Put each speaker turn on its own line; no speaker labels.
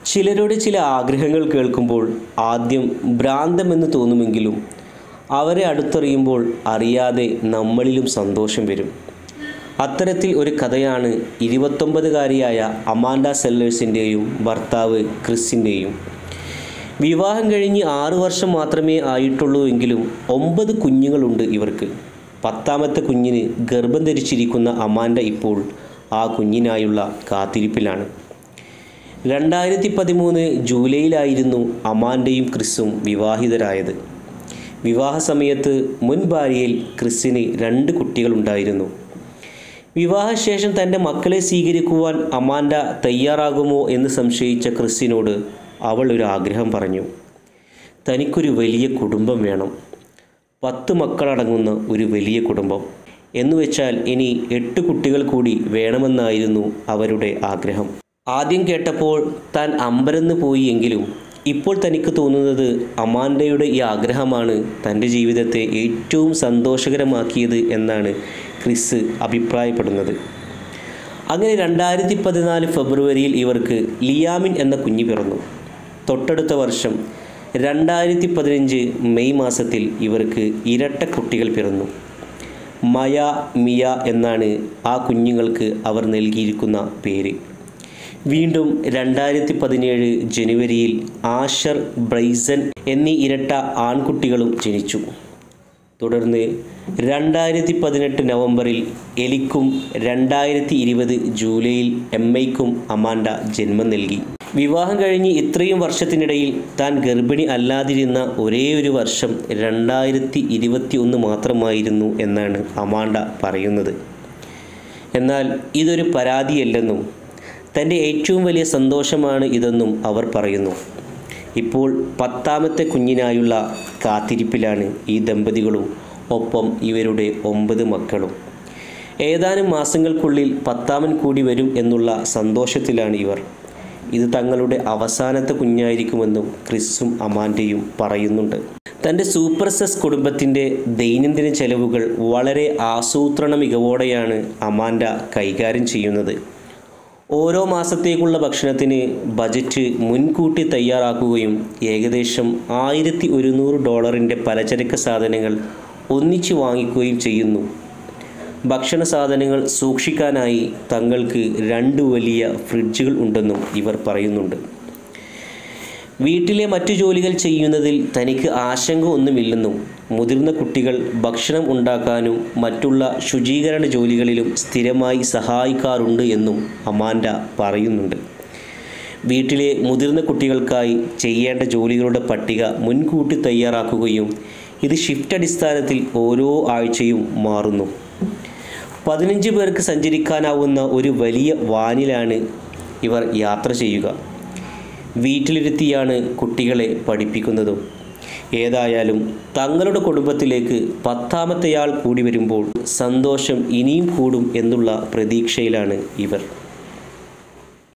ചിലരുടെ ചില ആഗ്രഹങ്ങൾ കേൾക്കുമ്പോൾ ആദ്യം ഭ്രാന്തമെന്ന് തോന്നുമെങ്കിലും അവരെ അടുത്തറിയുമ്പോൾ അറിയാതെ നമ്മളിലും സന്തോഷം വരും അത്തരത്തിൽ ഒരു കഥയാണ് ഇരുപത്തൊമ്പതുകാരിയായ അമാൻഡ സെല്ലേഴ്സിൻ്റെയും ഭർത്താവ് ക്രിസിൻ്റെയും വിവാഹം കഴിഞ്ഞ് ആറു വർഷം മാത്രമേ ആയിട്ടുള്ളൂ എങ്കിലും ഒമ്പത് കുഞ്ഞുങ്ങളുണ്ട് ഇവർക്ക് പത്താമത്തെ കുഞ്ഞിന് ഗർഭം ധരിച്ചിരിക്കുന്ന അമാൻഡ ഇപ്പോൾ ആ കുഞ്ഞിനായുള്ള കാത്തിരിപ്പിലാണ് രണ്ടായിരത്തി പതിമൂന്ന് ജൂലൈയിലായിരുന്നു അമാൻഡയും ക്രിസും വിവാഹിതരായത് വിവാഹ സമയത്ത് മുൻ ഭാര്യയിൽ ക്രിസിന് രണ്ട് കുട്ടികളുണ്ടായിരുന്നു വിവാഹശേഷം തൻ്റെ മക്കളെ സ്വീകരിക്കുവാൻ അമാൻഡ തയ്യാറാകുമോ എന്ന് സംശയിച്ച ക്രിസിനോട് അവൾ ഒരു ആഗ്രഹം പറഞ്ഞു തനിക്കൊരു വലിയ കുടുംബം വേണം പത്ത് മക്കളടങ്ങുന്ന ഒരു വലിയ കുടുംബം എന്നുവെച്ചാൽ ഇനി എട്ട് കുട്ടികൾ കൂടി വേണമെന്നായിരുന്നു അവരുടെ ആഗ്രഹം ആദ്യം കേട്ടപ്പോൾ താൻ അമ്പരന്ന് പോയി എങ്കിലും ഇപ്പോൾ തനിക്ക് തോന്നുന്നത് അമാൻഡയുടെ ഈ ആഗ്രഹമാണ് തൻ്റെ ജീവിതത്തെ ഏറ്റവും സന്തോഷകരമാക്കിയത് എന്നാണ് ക്രിസ് അഭിപ്രായപ്പെടുന്നത് അങ്ങനെ രണ്ടായിരത്തി പതിനാല് ഫെബ്രുവരിയിൽ ഇവർക്ക് ലിയാമിൻ എന്ന കുഞ്ഞ് പിറന്നു തൊട്ടടുത്ത വർഷം രണ്ടായിരത്തി പതിനഞ്ച് മെയ് മാസത്തിൽ ഇവർക്ക് ഇരട്ട കുട്ടികൾ പിറന്നു മയ മിയ എന്നാണ് ആ കുഞ്ഞുങ്ങൾക്ക് അവർ നൽകിയിരിക്കുന്ന പേര് വീണ്ടും രണ്ടായിരത്തി പതിനേഴ് ജനുവരിയിൽ ആഷർ ബ്രൈസൻ എന്നീ ഇരട്ട ആൺകുട്ടികളും ജനിച്ചു തുടർന്ന് രണ്ടായിരത്തി പതിനെട്ട് നവംബറിൽ എലിക്കും രണ്ടായിരത്തി ഇരുപത് ജൂലൈയിൽ എമ്മയ്ക്കും അമാൻഡ ജന്മം നൽകി വിവാഹം കഴിഞ്ഞ് ഇത്രയും വർഷത്തിനിടയിൽ താൻ ഗർഭിണി അല്ലാതിരുന്ന ഒരേ ഒരു വർഷം രണ്ടായിരത്തി ഇരുപത്തി ഒന്ന് മാത്രമായിരുന്നു എന്നാണ് അമാൻഡ പറയുന്നത് എന്നാൽ ഇതൊരു പരാതിയല്ലെന്നും തൻ്റെ ഏറ്റവും വലിയ സന്തോഷമാണ് ഇതെന്നും അവർ പറയുന്നു ഇപ്പോൾ പത്താമത്തെ കുഞ്ഞിനായുള്ള കാത്തിരിപ്പിലാണ് ഈ ദമ്പതികളും ഒപ്പം ഇവരുടെ ഒമ്പത് മക്കളും ഏതാനും മാസങ്ങൾക്കുള്ളിൽ പത്താമൻ കൂടി വരും എന്നുള്ള സന്തോഷത്തിലാണ് ഇവർ ഇത് തങ്ങളുടെ അവസാനത്തെ കുഞ്ഞായിരിക്കുമെന്നും ക്രിസും അമാൻഡയും പറയുന്നുണ്ട് തൻ്റെ സൂപ്പർ സെസ് കുടുംബത്തിൻ്റെ ദൈനംദിന ചെലവുകൾ വളരെ ആസൂത്രണ മികവോടെയാണ് അമാൻഡ കൈകാര്യം ചെയ്യുന്നത് ഓരോ മാസത്തേക്കുള്ള ഭക്ഷണത്തിന് ബജറ്റ് മുൻകൂട്ടി തയ്യാറാക്കുകയും ഏകദേശം ആയിരത്തി ഒരുന്നൂറ് ഡോളറിൻ്റെ പലചരക്ക് സാധനങ്ങൾ ഒന്നിച്ചു വാങ്ങിക്കുകയും ചെയ്യുന്നു ഭക്ഷണ സാധനങ്ങൾ സൂക്ഷിക്കാനായി തങ്ങൾക്ക് രണ്ട് വലിയ ഫ്രിഡ്ജുകൾ ഉണ്ടെന്നും ഇവർ പറയുന്നുണ്ട് വീട്ടിലെ മറ്റു ജോലികൾ ചെയ്യുന്നതിൽ തനിക്ക് ആശങ്ക ഒന്നുമില്ലെന്നും മുതിർന്ന കുട്ടികൾ ഭക്ഷണം ഉണ്ടാക്കാനും മറ്റുള്ള ശുചീകരണ ജോലികളിലും സ്ഥിരമായി സഹായിക്കാറുണ്ട് എന്നും അമാൻഡ പറയുന്നുണ്ട് വീട്ടിലെ മുതിർന്ന കുട്ടികൾക്കായി ചെയ്യേണ്ട ജോലികളുടെ പട്ടിക മുൻകൂട്ടി തയ്യാറാക്കുകയും ഇത് ഷിഫ്റ്റ് അടിസ്ഥാനത്തിൽ ഓരോ ആഴ്ചയും മാറുന്നു പതിനഞ്ച് പേർക്ക് സഞ്ചരിക്കാനാവുന്ന ഒരു വലിയ വാനിലാണ് ഇവർ യാത്ര ചെയ്യുക വീട്ടിലിരുത്തിയാണ് കുട്ടികളെ പഠിപ്പിക്കുന്നതും ഏതായാലും തങ്ങളുടെ കുടുംബത്തിലേക്ക് പത്താമത്തെയാൾ കൂടി വരുമ്പോൾ സന്തോഷം ഇനിയും കൂടും എന്നുള്ള പ്രതീക്ഷയിലാണ് ഇവർ